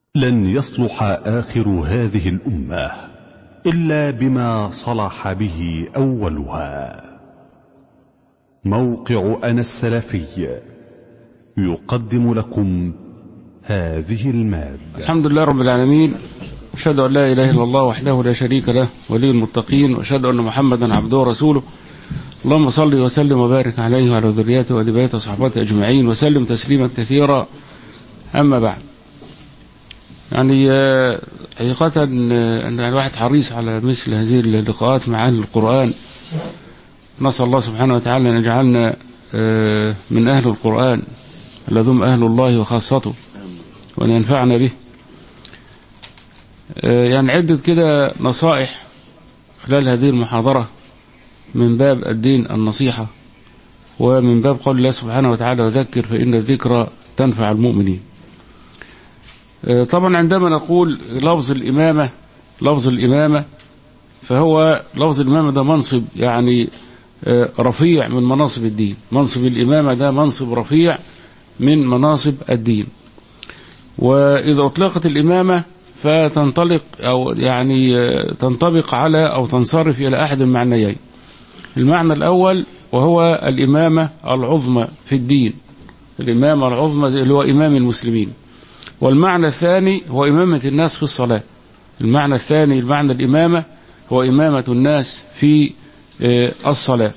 لن يصلح آخر هذه الأمة إلا بما صلح به أولها موقع أنا السلفي يقدم لكم هذه المادة الحمد لله رب العالمين أشهد أن لا إله إلا الله وحده لا شريك له ولي المتقين وأشهد أن محمدا عبده ورسوله اللهم صل وسلم وبارك عليه وعلى ذريته وآل بيته وصحبته أجمعين وسلم تسليما كثيرا أما بعد يعني حقيقة أن الواحد حريص على مثل هذه اللقاءات مع أهل القرآن نسأل الله سبحانه وتعالى أن يجعلنا من أهل القرآن الذين أهل الله وخاصته وأن ينفعنا به يعني عدة كده نصائح خلال هذه المحاضرة من باب الدين النصيحة ومن باب قول الله سبحانه وتعالى وذكر فإن الذكرى تنفع المؤمنين طبعا عندما نقول لفظ الإمامة لفظ الإمامة فهو لفظ الإمامة ده منصب يعني رفيع من مناصب الدين منصب الإمامة ده منصب رفيع من مناصب الدين وإذا أطلقت الإمامة فتنطلق أو يعني تنطبق على أو تنصرف إلى أحد المعنيين المعنى الأول وهو الإمامة العظمى في الدين الإمامة العظمى اللي هو إمام المسلمين والمعنى الثاني هو إمامة الناس في الصلاة المعنى الثاني المعنى الإمامة هو إمامة الناس في الصلاة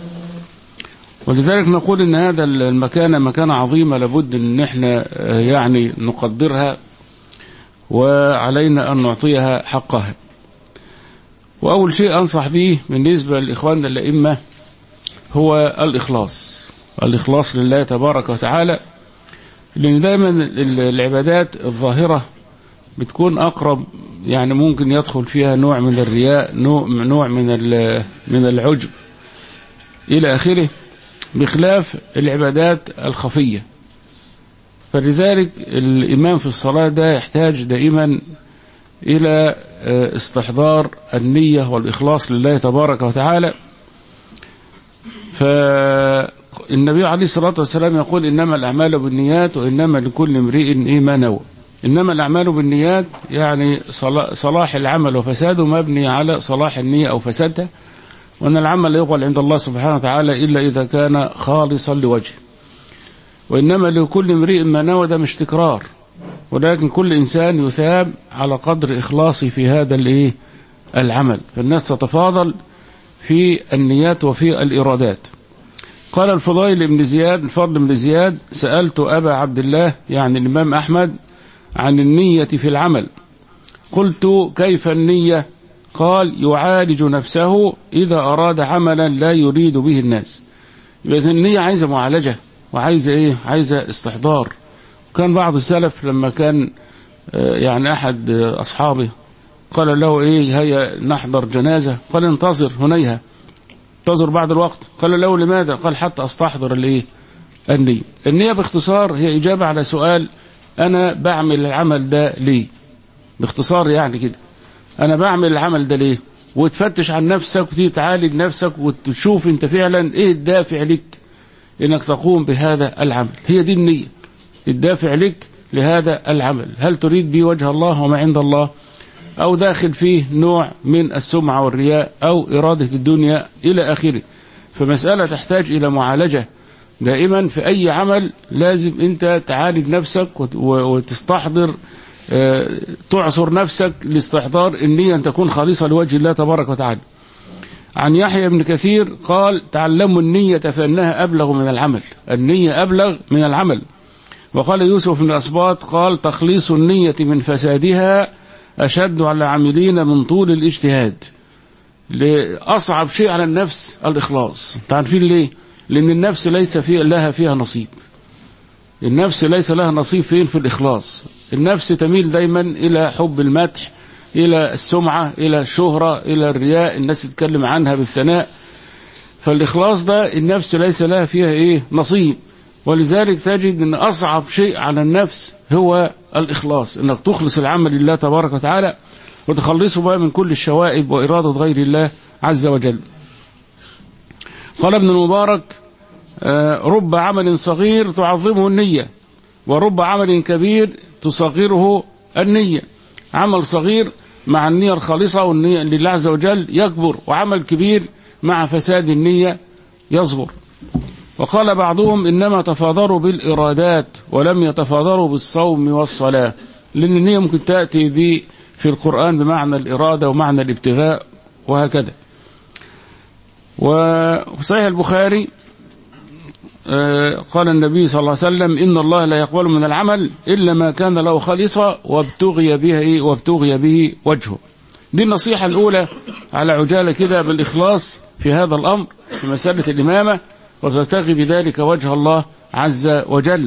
ولذلك نقول ان هذا المكان مكانة عظيمة لابد ان احنا يعني نقدرها وعلينا ان نعطيها حقها واول شيء انصح به بالنسبة لاخواننا الائمة هو الاخلاص الاخلاص لله تبارك وتعالى لان دايما العبادات الظاهرة بتكون اقرب يعني ممكن يدخل فيها نوع من الرياء نوع نوع من من العجب الى اخره بخلاف العبادات الخفية فلذلك الإمام في الصلاة ده يحتاج دائما إلى استحضار النية والإخلاص لله تبارك وتعالى فالنبي عليه الصلاة والسلام يقول إنما الأعمال بالنيات وإنما لكل امرئ إيه ما نوى إنما الأعمال بالنيات يعني صلاح العمل وفساده مبني على صلاح النية أو فسادها وأن العمل لا يقبل عند الله سبحانه وتعالى إلا إذا كان خالصا لوجهه وإنما لكل امرئ ما نوى ده مش تكرار ولكن كل إنسان يثاب على قدر إخلاصه في هذا الإيه العمل فالناس تتفاضل في النيات وفي الإرادات قال الفضيل بن زياد الفضل بن زياد سألت أبا عبد الله يعني الإمام أحمد عن النية في العمل قلت كيف النية قال يعالج نفسه إذا أراد عملا لا يريد به الناس يبقى النية عايزة معالجة وعايزة إيه عايزة استحضار وكان بعض السلف لما كان يعني أحد أصحابه قال له إيه هيا نحضر جنازة قال انتظر هنيها انتظر بعد الوقت قال له لماذا قال حتى أستحضر الإيه النية النية باختصار هي إجابة على سؤال أنا بعمل العمل ده ليه باختصار يعني كده انا بعمل العمل ده ليه وتفتش عن نفسك وتيجي تعالج نفسك وتشوف انت فعلا ايه الدافع لك انك تقوم بهذا العمل هي دي النية الدافع لك لهذا العمل هل تريد به وجه الله وما عند الله او داخل فيه نوع من السمعة والرياء او ارادة الدنيا الى اخره فمسألة تحتاج الى معالجة دائما في اي عمل لازم انت تعالج نفسك وتستحضر تعصر نفسك لاستحضار النية أن تكون خالصة لوجه الله تبارك وتعالى عن يحيى بن كثير قال تعلموا النية فإنها أبلغ من العمل النية أبلغ من العمل وقال يوسف بن أسباط قال تخليص النية من فسادها أشد على العاملين من طول الاجتهاد لأصعب شيء على النفس الإخلاص تعرفين ليه لأن النفس ليس فيها لها فيها نصيب النفس ليس لها نصيب فين في الإخلاص النفس تميل دايما إلى حب المدح إلى السمعة إلى الشهرة إلى الرياء الناس تتكلم عنها بالثناء فالإخلاص ده النفس ليس لها فيها إيه نصيب ولذلك تجد أن أصعب شيء على النفس هو الإخلاص أنك تخلص العمل لله تبارك وتعالى وتخلصه بقى من كل الشوائب وإرادة غير الله عز وجل قال ابن المبارك رب عمل صغير تعظمه النية ورب عمل كبير تصغره النية عمل صغير مع النية الخالصة والنية لله عز وجل يكبر وعمل كبير مع فساد النية يصغر وقال بعضهم إنما تفاضلوا بالإرادات ولم يتفاضلوا بالصوم والصلاة لأن النية ممكن تأتي ب في القرآن بمعنى الإرادة ومعنى الابتغاء وهكذا وفي صحيح البخاري قال النبي صلى الله عليه وسلم إن الله لا يقبل من العمل إلا ما كان له خالصا وابتغي به وابتغي به وجهه دي النصيحة الأولى على عجالة كده بالإخلاص في هذا الأمر في مسألة الإمامة وتبتغي بذلك وجه الله عز وجل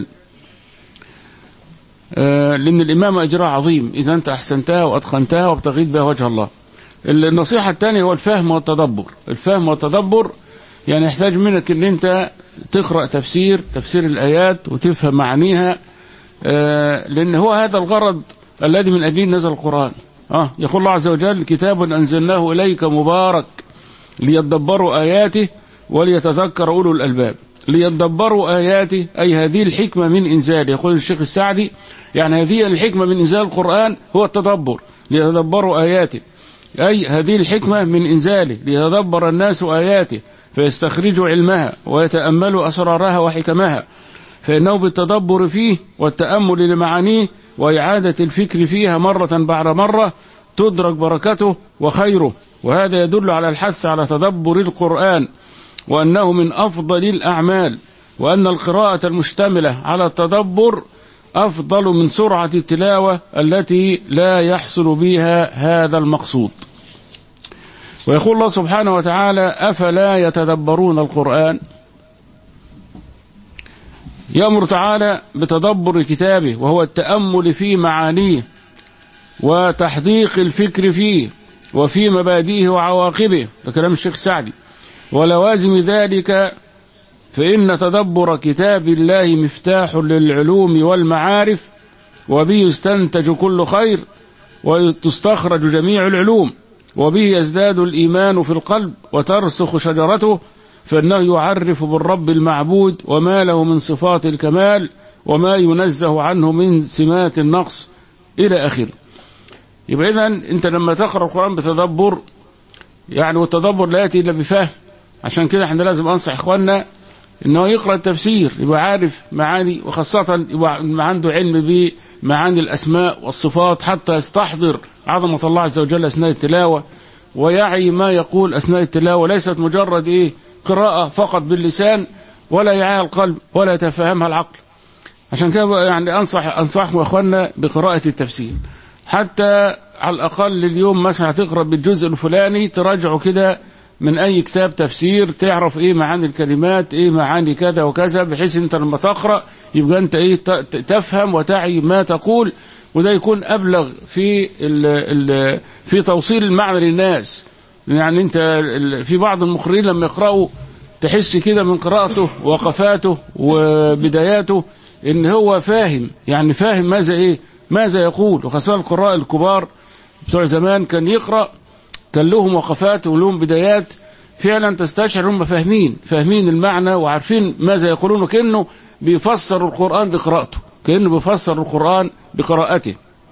لأن الإمامة أجرها عظيم إذا أنت أحسنتها وأتقنتها وابتغيت بها وجه الله النصيحة الثانية هو الفهم والتدبر الفهم والتدبر يعني يحتاج منك ان انت تقرأ تفسير تفسير الآيات وتفهم معانيها لأن هو هذا الغرض الذي من أجله نزل القرآن آه يقول الله عز وجل كتاب أنزلناه إليك مبارك ليدبروا آياته وليتذكر أولو الألباب ليدبروا آياته أي هذه الحكمة من إنزال يقول الشيخ السعدي يعني هذه الحكمة من إنزال القرآن هو التدبر ليتدبروا آياته أي هذه الحكمة من إنزاله ليتدبر الناس آياته فيستخرجوا علمها ويتأملوا أسرارها وحكمها فإنه بالتدبر فيه والتأمل لمعانيه وإعادة الفكر فيها مرة بعد مرة تدرك بركته وخيره وهذا يدل على الحث على تدبر القرآن وأنه من أفضل الأعمال وأن القراءة المشتملة على التدبر أفضل من سرعة التلاوة التي لا يحصل بها هذا المقصود ويقول الله سبحانه وتعالى أفلا يتدبرون القرآن يأمر تعالى بتدبر كتابه وهو التأمل في معانيه وتحديق الفكر فيه وفي مبادئه وعواقبه ده كلام الشيخ سعدي ولوازم ذلك فإن تدبر كتاب الله مفتاح للعلوم والمعارف وبه يستنتج كل خير وتستخرج جميع العلوم وبه يزداد الإيمان في القلب وترسخ شجرته فإنه يعرف بالرب المعبود وما له من صفات الكمال وما ينزه عنه من سمات النقص إلى آخره يبقى إذا أنت لما تقرأ القرآن بتدبر يعني والتدبر لا يأتي إلا بفهم عشان كده احنا لازم أنصح إخواننا إنه يقرأ التفسير يبقى عارف معاني وخاصة يبقى عنده علم بمعاني الأسماء والصفات حتى يستحضر عظمة الله عز وجل أثناء التلاوة ويعي ما يقول أثناء التلاوة ليست مجرد إيه قراءة فقط باللسان ولا يعيها القلب ولا يتفهمها العقل عشان كده يعني أنصح أنصحكم أخواننا بقراءة التفسير حتى على الأقل اليوم مثلا هتقرأ بالجزء الفلاني تراجعه كده من أي كتاب تفسير تعرف إيه معاني الكلمات إيه معاني كذا وكذا بحيث أنت لما تقرأ يبقى أنت إيه تفهم وتعي ما تقول وده يكون أبلغ في ال ال في توصيل المعنى للناس يعني أنت في بعض المقرئين لما يقرأوا تحس كده من قراءته وقفاته وبداياته إن هو فاهم يعني فاهم ماذا إيه ماذا يقول وخاصة القراء الكبار بتوع زمان كان يقرأ كان لهم وقفات ولهم بدايات فعلا تستشعر هم فاهمين فاهمين المعنى وعارفين ماذا يقولون وكأنه بيفسر القرآن بقراءته كأنه بيفسر القرآن بقراءته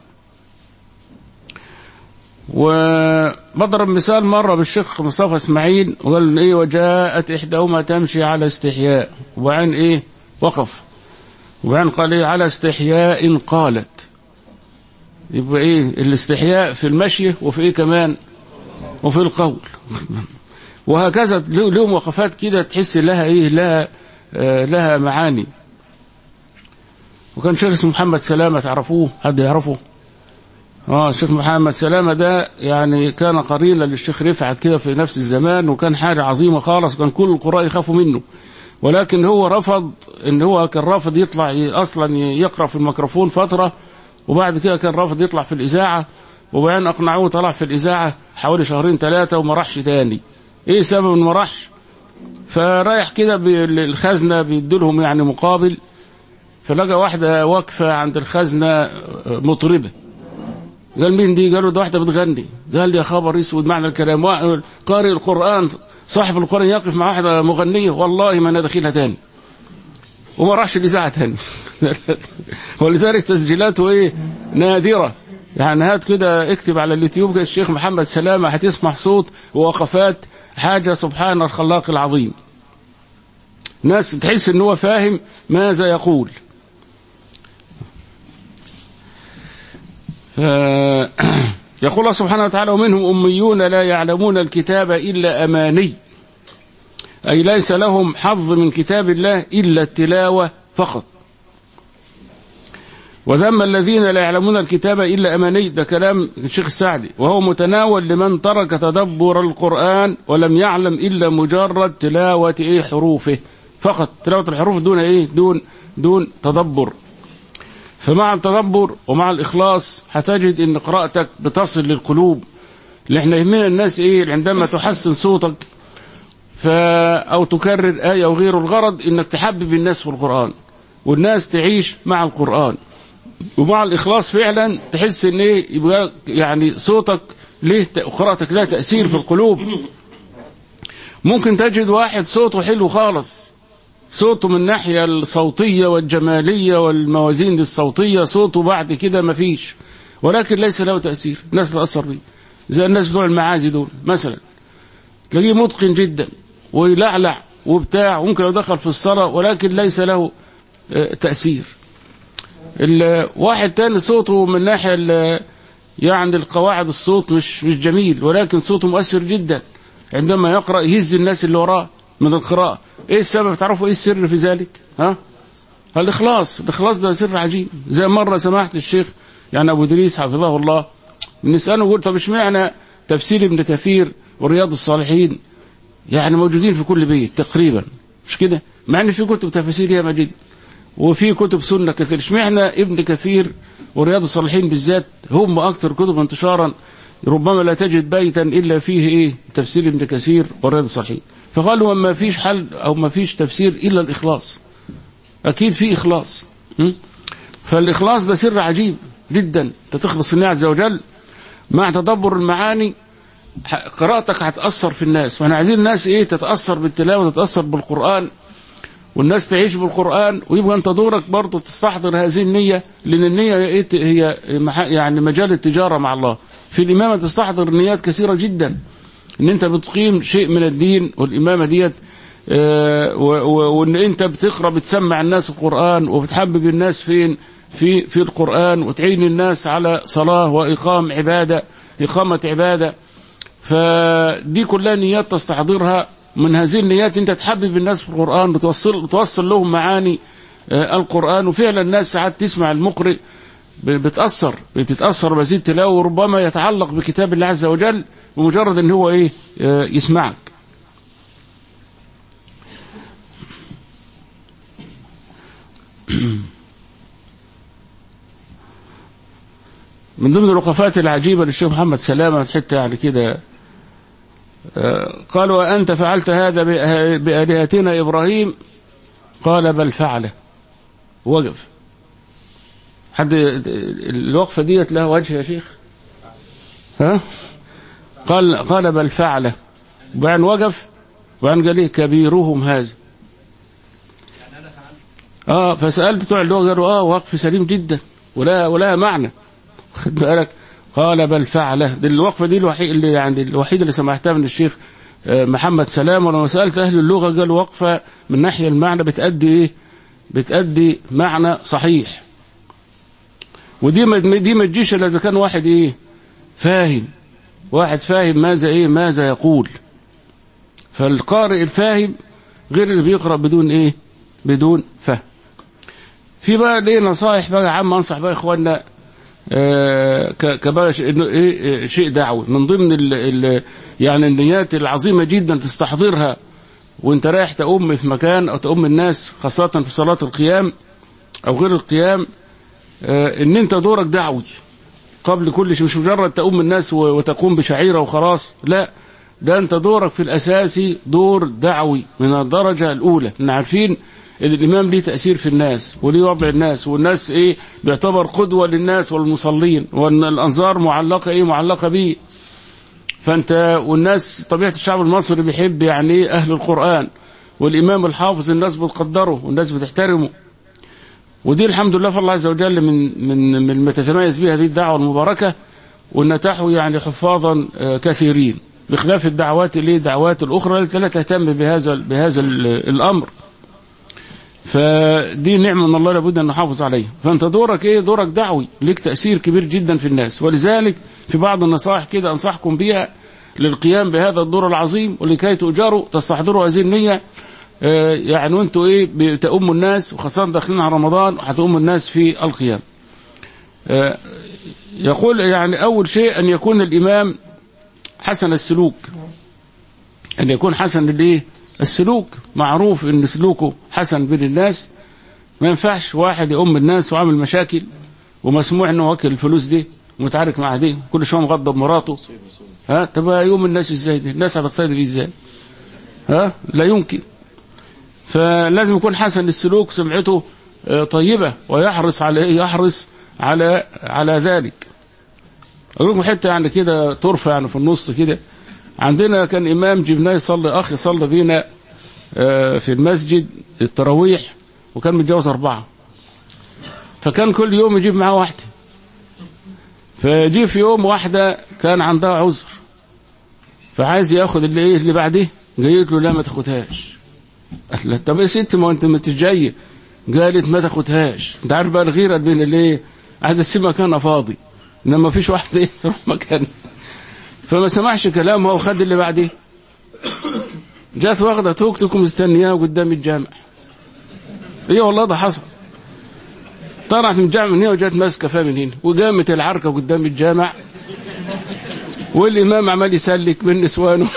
وبضرب مثال مرة بالشيخ مصطفى اسماعيل وقال ايه وجاءت احداهما تمشي على استحياء وبعدين ايه وقف وبعدين قال ايه على استحياء قالت يبقى ايه الاستحياء في المشي وفي ايه كمان وفي القول وهكذا لهم وقفات كده تحس لها ايه لها آه لها معاني وكان شيخ اسمه محمد سلامة تعرفوه حد يعرفه اه الشيخ محمد سلامة ده يعني كان قرينا للشيخ رفعت كده في نفس الزمان وكان حاجة عظيمة خالص وكان كل القراء يخافوا منه ولكن هو رفض ان هو كان رافض يطلع اصلا يقرا في الميكروفون فتره وبعد كده كان رافض يطلع في الاذاعه وبعدين اقنعوه طلع في الاذاعه حوالي شهرين ثلاثه وما راحش تاني ايه سبب انه ما راحش فرايح كده بالخزنه بيدولهم يعني مقابل فلقى واحده واقفه عند الخزنه مطربه قال مين دي قالوا ده واحده بتغني قال لي يا خبر اسود معنى الكلام قارئ القران صاحب القرآن يقف مع واحدة مغنية والله ما أنا داخلها تاني وما راحش الإذاعة تاني ولذلك تسجيلاته إيه نادرة يعني هات كده اكتب على اليوتيوب كده الشيخ محمد سلامة هتسمع صوت ووقفات حاجة سبحان الخلاق العظيم ناس تحس ان هو فاهم ماذا يقول يقول الله سبحانه وتعالى ومنهم أميون لا يعلمون الكتاب إلا أماني أي ليس لهم حظ من كتاب الله إلا التلاوة فقط وذم الذين لا يعلمون الكتاب إلا أماني ده كلام الشيخ السعدي وهو متناول لمن ترك تدبر القرآن ولم يعلم إلا مجرد تلاوة إيه حروفه فقط تلاوة الحروف دون إيه دون دون تدبر فمع التدبر ومع الإخلاص هتجد إن قراءتك بتصل للقلوب اللي احنا يهمنا الناس إيه عندما تحسن صوتك ف أو تكرر آية أو غيره الغرض إنك تحبب الناس في القرآن والناس تعيش مع القرآن ومع الإخلاص فعلا تحس إن إيه يبقى يعني صوتك ليه قراءتك لها تأثير في القلوب ممكن تجد واحد صوته حلو خالص صوته من الناحية الصوتية والجمالية والموازين الصوتية صوته بعد كده مفيش ولكن ليس له تأثير الناس تأثر به زي الناس بتوع المعازي دول مثلا تلاقيه متقن جدا ويلعلع وبتاع وممكن لو دخل في الصلاة ولكن ليس له تأثير واحد تاني صوته من ناحية يعني القواعد الصوت مش مش جميل ولكن صوته مؤثر جدا عندما يقرأ يهز الناس اللي وراه من القراءة ايه السبب تعرفوا ايه السر في ذلك ها الاخلاص الاخلاص ده سر عجيب زي مرة سمحت الشيخ يعني ابو ادريس حفظه الله نسأله قلت طب اشمعنى تفسير ابن كثير ورياض الصالحين يعني موجودين في كل بيت تقريبا مش كده مع ان في كتب تفاسير ياما جدا وفي كتب سنة كثير اشمعنى ابن كثير ورياض الصالحين بالذات هم اكثر كتب انتشارا ربما لا تجد بيتا الا فيه ايه تفسير ابن كثير ورياض الصالحين فقالوا ما فيش حل او ما فيش تفسير الا الاخلاص اكيد في اخلاص م? فالاخلاص ده سر عجيب جدا انت تخلص الله عز وجل مع تدبر المعاني قراءتك هتأثر في الناس واحنا عايزين الناس ايه تتأثر بالتلاوة تتأثر بالقرآن والناس تعيش بالقرآن ويبقى انت دورك برضه تستحضر هذه النية لان النية هي يعني مجال التجارة مع الله في الإمامة تستحضر نيات كثيرة جدا ان انت بتقيم شيء من الدين والإمامة ديت اه وان انت بتقرأ بتسمع الناس القرآن وبتحبب الناس فين في في القرآن وتعين الناس على صلاة وإقام عبادة إقامة عبادة فدي كلها نيات تستحضرها من هذه النيات انت تحبب الناس في القرآن بتوصل, بتوصل لهم معاني اه القرآن وفعلا الناس ساعات تسمع المقرئ بتأثر بتتأثر بهذه التلاوة وربما يتعلق بكتاب الله عز وجل بمجرد ان هو ايه اه يسمعك من ضمن الوقفات العجيبة للشيخ محمد سلامة حتى يعني كده قال وأنت فعلت هذا بآلهتنا إبراهيم قال بل فعله وقف حد الوقفة ديت لها وجه يا شيخ ها قال قال بل فعله وبعدين وقف وبعدين قال لي كبيرهم هذا اه فسألت بتوع اللغة قالوا اه وقف سليم جدا ولا ولا معنى خد بالك قال بل فعله دي الوقفة دي الوحيد اللي يعني الوحيدة اللي سمعتها من الشيخ محمد سلام ولما سألت أهل اللغة قالوا وقفة من ناحية المعنى بتأدي إيه بتأدي معنى صحيح ودي ما دي ما تجيش إلا إذا كان واحد إيه فاهم واحد فاهم ماذا إيه ماذا يقول فالقارئ الفاهم غير اللي بيقرأ بدون إيه بدون فهم في بقى ليه نصائح بقى عامة أنصح بقى إخواننا آه كبقى إيه شيء دعوي من ضمن ال ال يعني النيات العظيمة جدا تستحضرها وانت رايح تأم في مكان أو تأم الناس خاصة في صلاة القيام أو غير القيام آه ان انت دورك دعوي قبل كل شيء مش مجرد تأم الناس وتقوم بشعيرة وخلاص لا ده انت دورك في الأساسي دور دعوي من الدرجة الأولى احنا عارفين ان الامام ليه تاثير في الناس وليه وضع الناس والناس ايه بيعتبر قدوه للناس والمصلين وان الانظار معلقه ايه معلقه بيه فانت والناس طبيعه الشعب المصري بيحب يعني ايه اهل القران والامام الحافظ الناس بتقدره والناس بتحترمه ودي الحمد لله فالله عز وجل من من من ما تتميز بها هذه الدعوه المباركه ونتاحوا يعني حفاظا آه، كثيرين بخلاف الدعوات اللي الدعوات الاخرى التي لا تهتم بهذا بهذا ال- الامر فدي نعمه من الله لابد ان نحافظ عليها فانت دورك ايه دورك دعوي ليك تاثير كبير جدا في الناس ولذلك في بعض النصائح كده انصحكم بها للقيام بهذا الدور العظيم ولكي تؤجروا تستحضروا هذه النيه آه، يعني وانتوا ايه بتأموا الناس وخاصه داخلين على رمضان هتأموا الناس في القيام آه، يقول يعني اول شيء ان يكون الامام حسن السلوك ان يكون حسن الايه السلوك معروف ان سلوكه حسن بين الناس ما ينفعش واحد يؤم الناس وعامل مشاكل ومسموع انه واكل الفلوس دي ومتعارك مع دي كل شويه مغضب مراته ها طب يوم الناس ازاي دي الناس هتقتدي بيه ازاي ها لا يمكن فلازم يكون حسن السلوك سمعته آه، طيبة ويحرص على ايه يحرص على على ذلك اقول لكم حته يعني كده طرفه يعني في النص كده عندنا كان امام جبناه يصلي اخ يصلي بينا آه، في المسجد التراويح وكان متجوز اربعه فكان كل يوم يجيب معاه واحده فجي في يوم واحده كان عندها عذر فعايز ياخد اللي ايه اللي بعديه قالت له لا ما تاخدهاش قال لها طب يا ست ما انت ما انتش جايه قالت ما تاخدهاش انت عارف بقى الغيره بين الايه عايز تسيب مكانها فاضي انما ما فيش واحده ايه تروح مكان فما سمعش كلامها وخد اللي بعديه جات واخده توك توك مستنياه قدام الجامع ايه والله ده حصل طلعت من الجامع من هنا وجات ماسكه فيها من هنا وقامت العركه قدام الجامع والامام عمال يسلك من نسوانه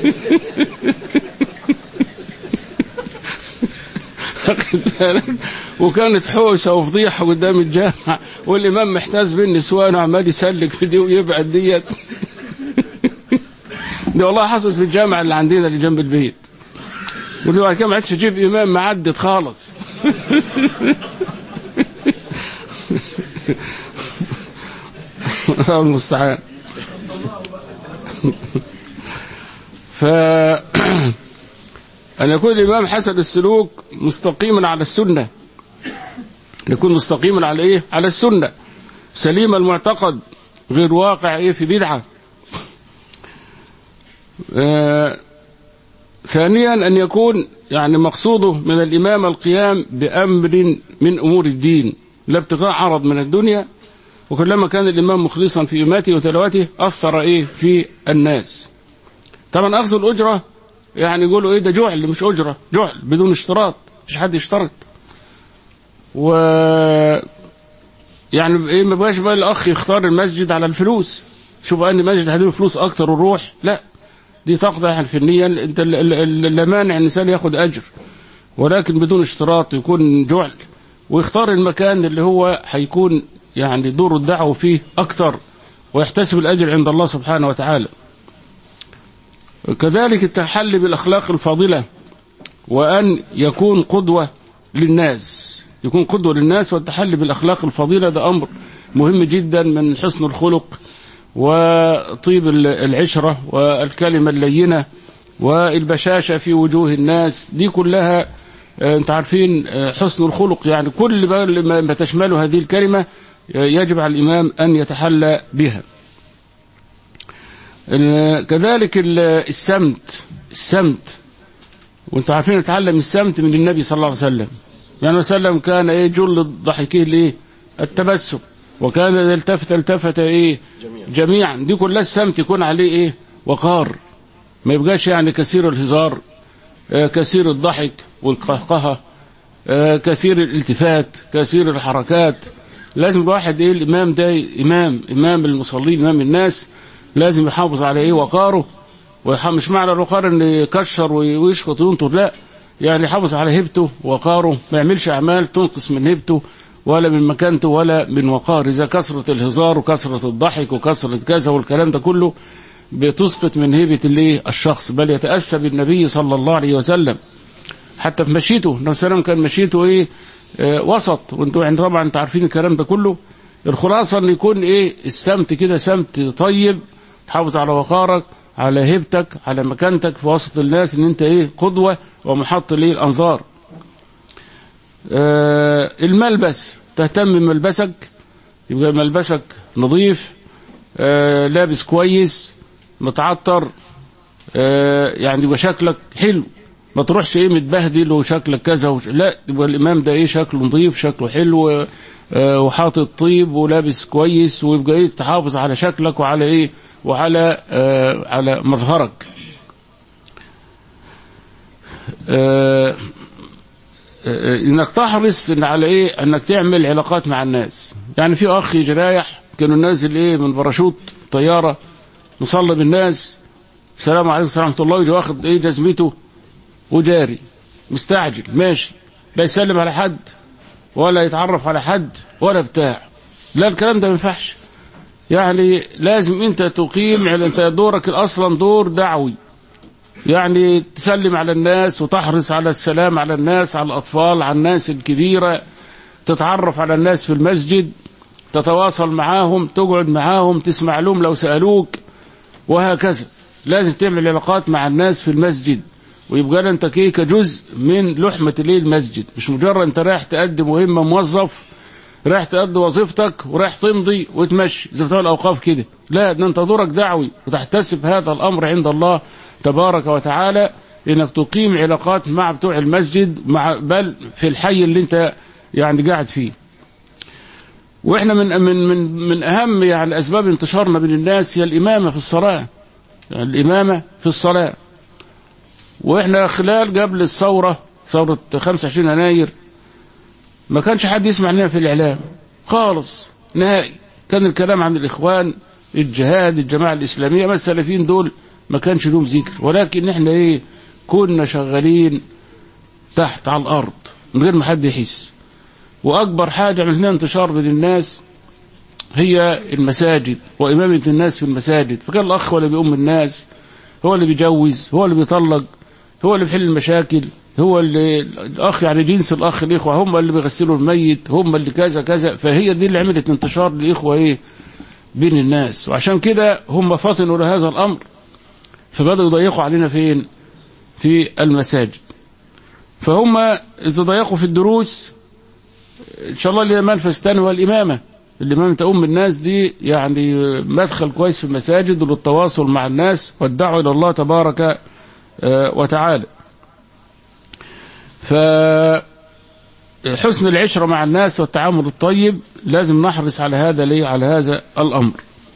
واخد بالك؟ وكانت حوسه وفضيحه قدام الجامع والامام محتاز بين نسوانه عمال يسلك في دي ويبعد ديت دي والله حصلت في الجامع اللي عندنا اللي جنب البيت ودي بعد كده ما عدتش اجيب امام معدد خالص الله المستعان ف أن يكون الإمام حسن السلوك مستقيما على السنة أن يكون مستقيما على إيه؟ على السنة سليم المعتقد غير واقع إيه في بدعة آه ثانيا أن يكون يعني مقصوده من الإمام القيام بأمر من أمور الدين لا ابتغاء عرض من الدنيا وكلما كان الإمام مخلصا في إماته وتلاوته أثر إيه في الناس طبعا أخذ الأجرة يعني يقولوا إيه ده جعل مش أجرة جعل بدون اشتراط مش حد يشترط و يعني إيه ما بقاش بقى الأخ يختار المسجد على الفلوس شوف بقى أن المسجد هديله فلوس أكتر ونروح لا دي تقضي في النية انت ال- ال- ال- لا مانع ان الانسان ياخد اجر ولكن بدون اشتراط يكون جعل ويختار المكان اللي هو هيكون يعني دور الدعوه فيه اكثر ويحتسب الاجر عند الله سبحانه وتعالى كذلك التحلي بالاخلاق الفاضله وان يكون قدوه للناس يكون قدوه للناس والتحلي بالاخلاق الفضيله ده امر مهم جدا من حسن الخلق وطيب العشرة والكلمة اللينة والبشاشة في وجوه الناس دي كلها آه، انت عارفين آه، حسن الخلق يعني كل ما- ما ما تشمله هذه الكلمة آه، يجب على الإمام أن يتحلى بها ال- كذلك ال- السمت السمت وانتم عارفين نتعلم السمت من النبي صلى الله عليه وسلم يعني وسلم كان ايه جل ضحكه الايه التبسم وكان اذا التفت التفت ايه جميعا دي كلها السمت يكون عليه ايه وقار ما يبقاش يعني كثير الهزار آه، كثير الضحك والقهقهه آه، كثير الالتفات كثير الحركات لازم الواحد ايه الامام ده امام امام المصلين امام الناس لازم يحافظ على ايه وقاره ويح- مش معنى الوقار ان يكشر وي- ويشخط وينطر لا يعني يحافظ على هيبته وقاره ما يعملش اعمال تنقص من هيبته ولا من مكانته ولا من وقاره اذا كثره الهزار وكثره الضحك وكثره كذا والكلام ده كله بتسقط من هيبه الايه الشخص بل يتاسى بالنبي صلى الله عليه وسلم حتى في مشيته النبي صلى الله عليه وسلم كان مشيته ايه آه وسط وانتوا يعني طبعا انتوا عارفين الكلام ده كله الخلاصه ان يكون ايه السمت كده سمت طيب تحافظ على وقارك على هيبتك على مكانتك في وسط الناس ان انت ايه قدوه ومحط ليه الانظار آه الملبس تهتم بملبسك يبقى ملبسك نظيف آه لابس كويس متعطر آه يعني يبقى شكلك حلو ما تروحش ايه متبهدل وشكلك كذا وش... لا يبقى الامام ده ايه شكله نظيف شكله حلو آه وحاطط طيب ولابس كويس ويبقى ايه تحافظ على شكلك وعلى ايه وعلى آه على مظهرك آه انك تحرص إن على ايه انك تعمل علاقات مع الناس يعني في اخ يجي رايح كانوا نازل ايه من باراشوت طياره مصلي بالناس السلام عليكم ورحمه الله ويجي واخد ايه جزمته وجاري مستعجل ماشي لا يسلم على حد ولا يتعرف على حد ولا بتاع لا الكلام ده ما ينفعش يعني لازم انت تقيم يعني انت دورك اصلا دور دعوي يعني تسلم على الناس وتحرص على السلام على الناس على الأطفال على الناس الكبيرة تتعرف على الناس في المسجد تتواصل معاهم تقعد معاهم تسمع لهم لو سألوك وهكذا لازم تعمل علاقات مع الناس في المسجد ويبقى انت كي كجزء من لحمة ليه المسجد مش مجرد انت رايح تقدم مهمة موظف رايح تقضي وظيفتك ورايح تمضي وتمشي زي بتوع الاوقاف كده لا ده انت دورك دعوي وتحتسب هذا الامر عند الله تبارك وتعالى انك تقيم علاقات مع بتوع المسجد مع بل في الحي اللي انت يعني قاعد فيه واحنا من من من من اهم يعني اسباب انتشارنا بين الناس هي الامامه في الصلاه يعني الامامه في الصلاه واحنا خلال قبل الثوره ثوره 25 يناير ما كانش حد يسمع لنا في الاعلام خالص نهائي كان الكلام عن الاخوان الجهاد الجماعه الاسلاميه ما السلفيين دول ما كانش لهم ذكر ولكن احنا ايه كنا شغالين تحت على الارض من غير ما حد يحس واكبر حاجه عملناها انتشار بين الناس هي المساجد وامامه الناس في المساجد فكان الاخ هو اللي بيؤم الناس هو اللي بيجوز هو اللي بيطلق هو اللي بيحل المشاكل هو اللي الاخ يعني جنس الاخ الاخوه هم اللي بيغسلوا الميت هم اللي كذا كذا فهي دي اللي عملت انتشار الاخوه ايه بين الناس وعشان كده هم فطنوا لهذا الامر فبدأوا يضيقوا علينا فين في المساجد فهم إذا ضيقوا في الدروس إن شاء الله الإمام الفستان هو الإمامة الإمامة تأم الناس دي يعني مدخل كويس في المساجد وللتواصل مع الناس والدعوة إلى الله تبارك وتعالى فحسن العشرة مع الناس والتعامل الطيب لازم نحرص على هذا ليه على هذا الأمر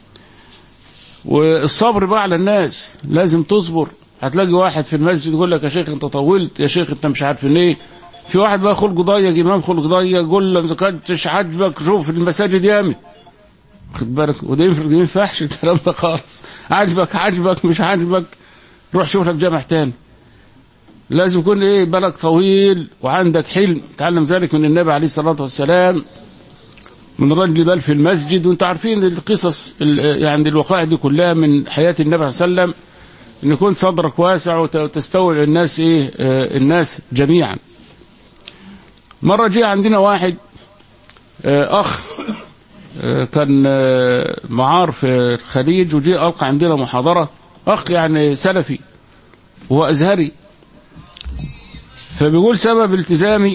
والصبر بقى على الناس لازم تصبر هتلاقي واحد في المسجد يقول لك يا شيخ انت طولت يا شيخ انت مش عارف ايه في واحد بقى خلق ضيق امام خلق ضيق يقول لك اذا كنتش عاجبك شوف المساجد ياما خد بالك وده ينفع ما ينفعش الكلام ده خالص عاجبك عاجبك مش عاجبك روح شوف لك جامع تاني لازم يكون ايه بالك طويل وعندك حلم تعلم ذلك من النبي عليه الصلاه والسلام من رجل بل في المسجد وانتم عارفين القصص يعني الوقائع دي كلها من حياة النبي صلى الله عليه وسلم ان يكون صدرك واسع وتستوعب الناس ايه آه الناس جميعا مرة جه عندنا واحد آه اخ آه كان معار في الخليج وجي القى عندنا محاضرة اخ يعني سلفي وهو ازهري فبيقول سبب التزامي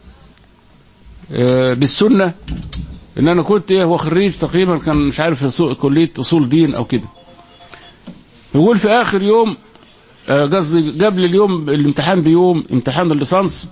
بالسنة ان انا كنت ايه هو خريج تقريبا كان مش عارف كليه اصول دين او كده يقول في اخر يوم قصدي قبل اليوم الامتحان بيوم امتحان الليسانس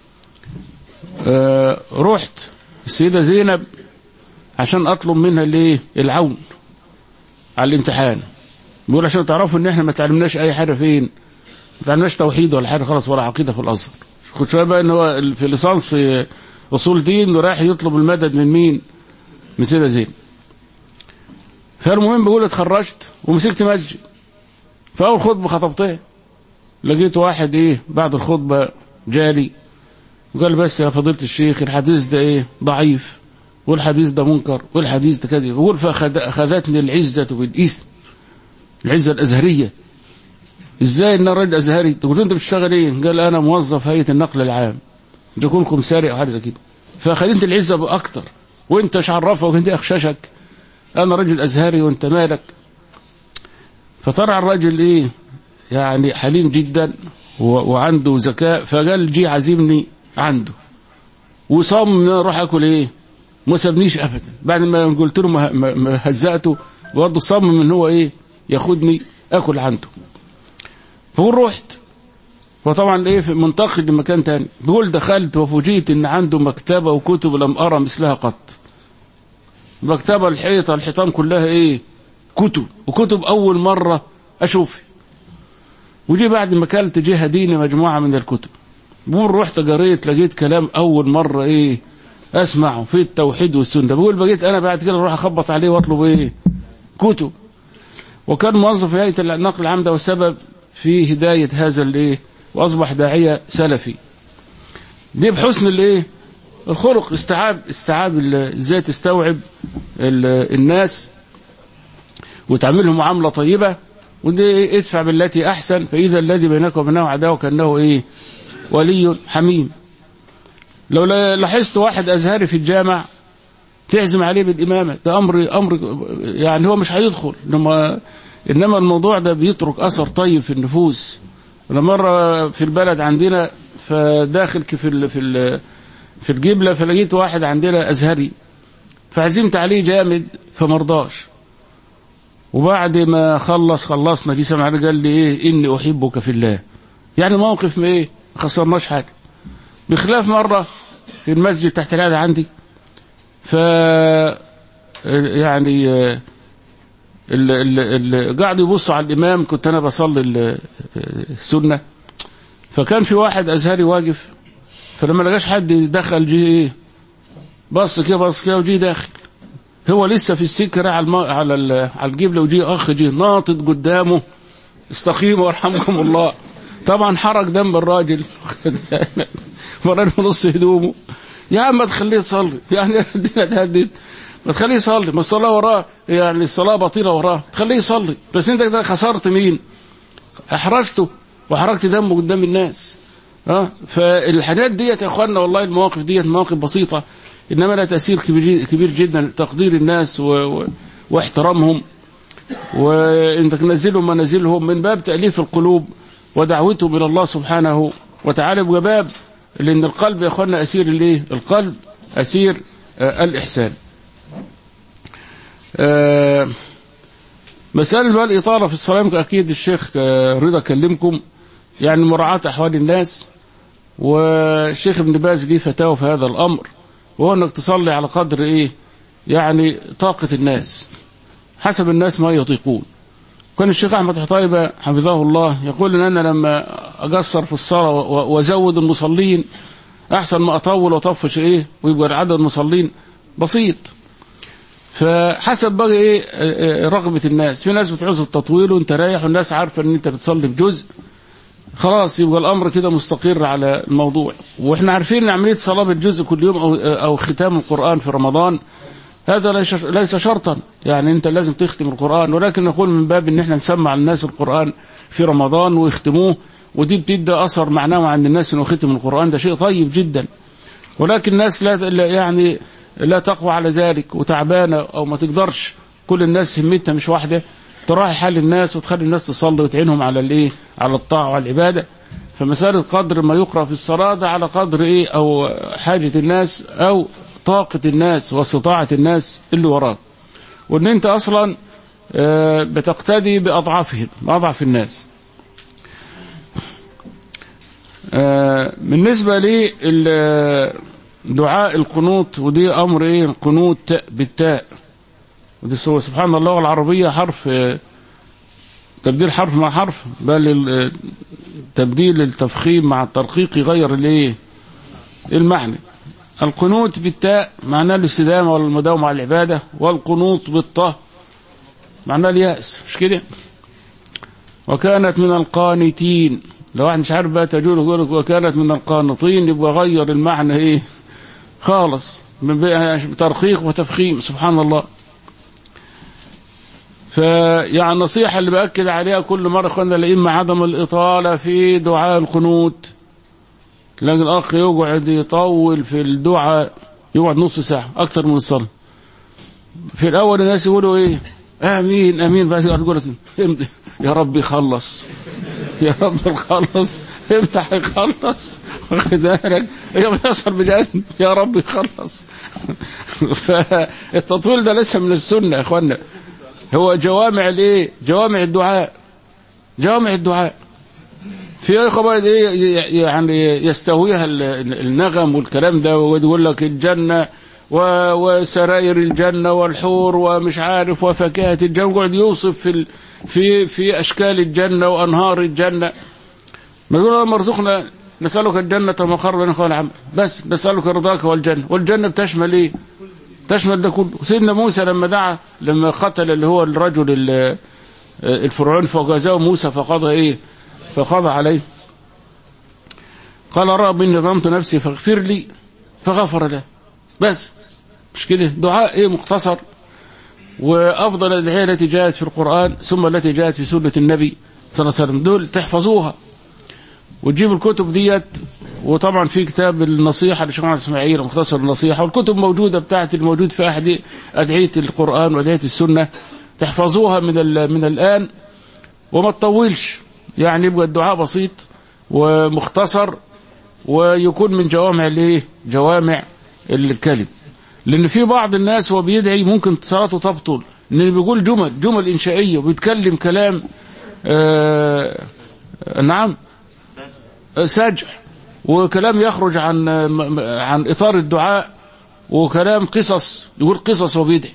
آه رحت السيده زينب عشان اطلب منها الايه العون على الامتحان بيقول عشان تعرفوا ان احنا ما تعلمناش اي حاجه فين ما تعلمناش توحيد ولا حاجه خلاص ولا عقيده في الازهر كنت شويه بقى ان هو في ليسانس اصول دين ورايح يطلب المدد من مين من سيدة زين فالمهم بيقول اتخرجت ومسكت مسجد فاول خطبه خطبتها لقيت واحد ايه بعد الخطبه جالي وقال بس يا فضيله الشيخ الحديث ده ايه ضعيف والحديث ده منكر والحديث ده كذا يقول فاخذتني العزه بالاثم العزه الازهريه ازاي ان الراجل ازهري قلت انت بتشتغل ايه قال انا موظف هيئه النقل العام تكون كمساري او حاجه زي كده فخليت العزه باكتر وانت ايش عرفك وانت اخششك انا رجل ازهري وانت مالك فطلع الرجل ايه يعني حليم جدا وعنده ذكاء فقال جي عزمني عنده وصمم ان انا اروح اكل ايه ما سابنيش ابدا بعد ما قلت له ما ما- ما هزقته برضه صمم ان هو ايه ياخدني اكل عنده فقول رحت وطبعا ايه في منتقل لمكان تاني بيقول دخلت وفوجئت ان عنده مكتبه وكتب لم ارى مثلها قط مكتبه الحيطه الحيطان كلها ايه كتب وكتب اول مره اشوفها وجي بعد ما كلت جه هديني مجموعه من الكتب بقول رحت قريت لقيت كلام اول مره ايه اسمعه في التوحيد والسنه بقول بقيت انا بعد كده اروح اخبط عليه واطلب ايه كتب وكان موظف في هيئه النقل العام ده وسبب في هدايه هذا الايه واصبح داعيه سلفي دي بحسن الايه الخلق استيعاب استيعاب ال- ازاي تستوعب ال- الناس وتعملهم معامله طيبه ودي إيه؟ ادفع بالتي احسن فاذا الذي بينك وبينه عداوه كانه ايه ولي حميم لو لا- لاحظت واحد ازهري في الجامع تعزم عليه بالامامه ده امر امر يعني هو مش هيدخل انما انما الموضوع ده بيترك اثر طيب في النفوس انا مره في البلد عندنا فداخل في ال في ال في الجبله فلقيت واحد عندنا ازهري فعزمت عليه جامد فمرضاش وبعد ما خلص خلصنا جه سمع قال لي ايه اني احبك في الله يعني موقف ما ايه ما خسرناش حاجه بخلاف مره في المسجد تحت العاده عندي ف يعني آه، ال ال ال قاعد يبصوا على الامام كنت انا بصلي ال- السنه فكان في واحد ازهري واقف فلما لقاش حد دخل جه ايه بص كده بص كده وجي داخل هو لسه في السكر على الم... على ال... على الجبله وجي اخ جه ناطط قدامه استقيموا وارحمكم الله طبعا حرق دم الراجل مرن نص هدومه يا عم ما تخليه يصلي يعني الدنيا تهدد ما تخليه يصلي ما الصلاه وراه يعني الصلاه بطيله وراه تخليه يصلي بس انت كده خسرت مين احرجته وحركت دمه قدام الناس اه فالحاجات ديت يا اخوانا والله المواقف ديت مواقف بسيطه انما لها تاثير كبير كبير جدا تقدير الناس و... و... واحترامهم وانت تنزلهم منازلهم من باب تاليف القلوب ودعوتهم الى الله سبحانه وتعالى بجباب لان القلب يا اخوانا اسير الايه القلب اسير آه الاحسان آه مسألة بقى الإطالة في الصلاة يمكن أكيد الشيخ آه، رضا كلمكم يعني مراعاة أحوال الناس والشيخ ابن باز ليه فتاوى في هذا الأمر وهو أنك تصلي على قدر إيه يعني طاقة الناس حسب الناس ما يطيقون كان الشيخ أحمد حطيبة حفظه الله يقول إن أنا لما أقصر في الصلاة و- وأزود المصلين أحسن ما أطول وأطفش إيه ويبقى عدد المصلين بسيط فحسب بقى ايه آه، آه، رغبه الناس في ناس بتعوز التطويل وانت رايح والناس عارفه ان انت بتصلي بجزء خلاص يبقى الامر كده مستقر على الموضوع واحنا عارفين ان عمليه صلاه بالجزء كل يوم او او ختام القران في رمضان هذا ليس ليس شرطا يعني انت لازم تختم القران ولكن نقول من باب ان احنا نسمع الناس القران في رمضان ويختموه ودي بتدي اثر معناه عند الناس انه ختم القران ده شيء طيب جدا ولكن الناس لا لا- يعني لا تقوى على ذلك وتعبانه او ما تقدرش كل الناس همتها مش واحده تراعي حال الناس وتخلي الناس تصلي وتعينهم على الايه على الطاعه والعباده فمساله قدر ما يقرا في الصلاه ده على قدر ايه او حاجه الناس او طاقه الناس واستطاعه الناس اللي وراك وان انت اصلا آه، بتقتدي باضعافهم باضعف الناس آه، بالنسبة لي ال- دعاء القنوط ودي أمر إيه القنوط تاء بالتاء ودي سو- سبحان الله اللغة العربية حرف آه، تبديل حرف مع حرف بل ال- تبديل التفخيم مع الترقيق يغير الايه المعنى القنوت بالتاء معناه الاستدامة والمداومة على العبادة والقنوط بالطه معناه اليأس مش كده وكانت من القانتين لو واحد مش عارف بقى تجول يقول لك وكانت من القانطين يبقى غير المعنى ايه خالص من بقى ترقيق وتفخيم سبحان الله فيعني النصيحة اللي بأكد عليها كل مرة اخوانا الأئمة عدم الإطالة في دعاء القنوت لكن الأخ يقعد يطول في الدعاء يقعد نص ساعة أكثر من الصلاة في الأول الناس يقولوا إيه آمين آمين بعد كده تقول لك امتى يا رب يخلص يا رب يخلص امتى هيخلص واخد بالك يوم يصل بجد يا رب يخلص فالتطويل ده ليس من السنه يا اخوانا هو جوامع الايه جوامع الدعاء جوامع الدعاء في اخوه بقى ايه يعني يستهويها النغم والكلام ده ويقول لك الجنه وسرائر الجنه والحور ومش عارف وفاكهه الجنه ويقعد يوصف في في في اشكال الجنه وانهار الجنه ما يقول اللهم ارزقنا نسالك الجنه وما قرب من قول عمل بس نسالك رضاك والجنه والجنه بتشمل ايه؟ تشمل ده كله سيدنا موسى لما دعا لما قتل اللي هو الرجل الفرعون فجازاه موسى فقضى ايه؟ فقضى عليه قال رب اني ظلمت نفسي فاغفر لي فغفر له بس مش كده دعاء ايه مختصر وافضل الادعيه التي جاءت في القران ثم التي جاءت في سنه النبي صلى الله عليه وسلم دول تحفظوها وتجيب الكتب ديت وطبعا في كتاب النصيحه لشيخ محمد اسماعيل مختصر النصيحه والكتب موجوده بتاعت الموجود في احد ادعيه القران وادعيه السنه تحفظوها من من الان وما تطولش يعني يبقى الدعاء بسيط ومختصر ويكون من جوامع الايه جوامع الكلم لان في بعض الناس وهو بيدعي ممكن صلاته تبطل لان بيقول جمل جمل انشائيه وبيتكلم كلام آه نعم ساجع وكلام يخرج عن عن اطار الدعاء وكلام قصص يقول قصص وبيدعي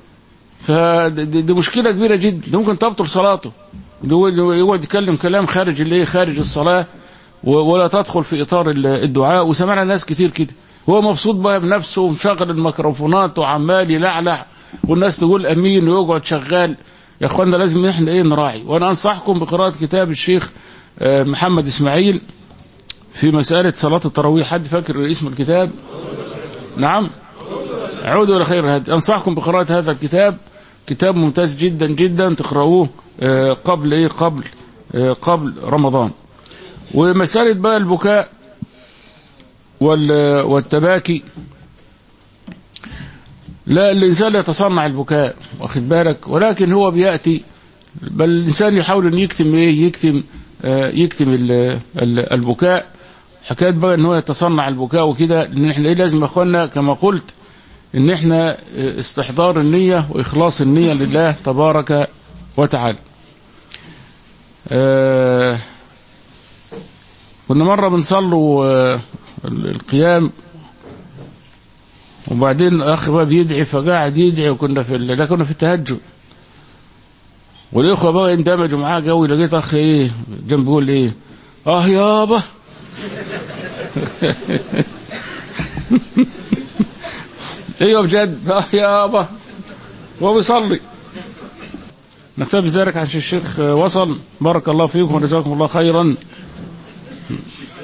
فدي مشكله كبيره جدا ده ممكن تبطل صلاته يقعد يتكلم كلام خارج اللي خارج الصلاه ولا تدخل في اطار الدعاء وسمعنا ناس كتير كده هو مبسوط بقى بنفسه ومشغل الميكروفونات وعمال يلعلع والناس تقول امين ويقعد شغال يا اخوانا لازم احنا ايه نراعي وانا انصحكم بقراءه كتاب الشيخ محمد اسماعيل في مساله صلاه التراويح حد فاكر اسم الكتاب نعم عودوا الى خير هدي انصحكم بقراءه هذا الكتاب كتاب ممتاز جدا جدا تقرأوه قبل ايه قبل قبل رمضان ومسألة بقى البكاء والتباكي لا الإنسان لا يتصنع البكاء واخد بالك ولكن هو بيأتي بل الإنسان يحاول أن يكتم إيه يكتم يكتم البكاء حكاية بقى أن هو يتصنع البكاء وكده لأن احنا إيه لازم يا أخوانا كما قلت ان احنا استحضار النية واخلاص النية لله تبارك وتعالى آه كنا مرة بنصلوا آه القيام وبعدين اخ بقى بيدعي فقاعد يدعي وكنا في لا كنا في التهجد والاخوه بقى اندمجوا معاه قوي لقيت اخ ايه جنب بيقول ايه اه يابا ايوه بجد اه يابا وهو بيصلي نكتفي بذلك عشان الشيخ وصل بارك الله فيكم وجزاكم الله خيرا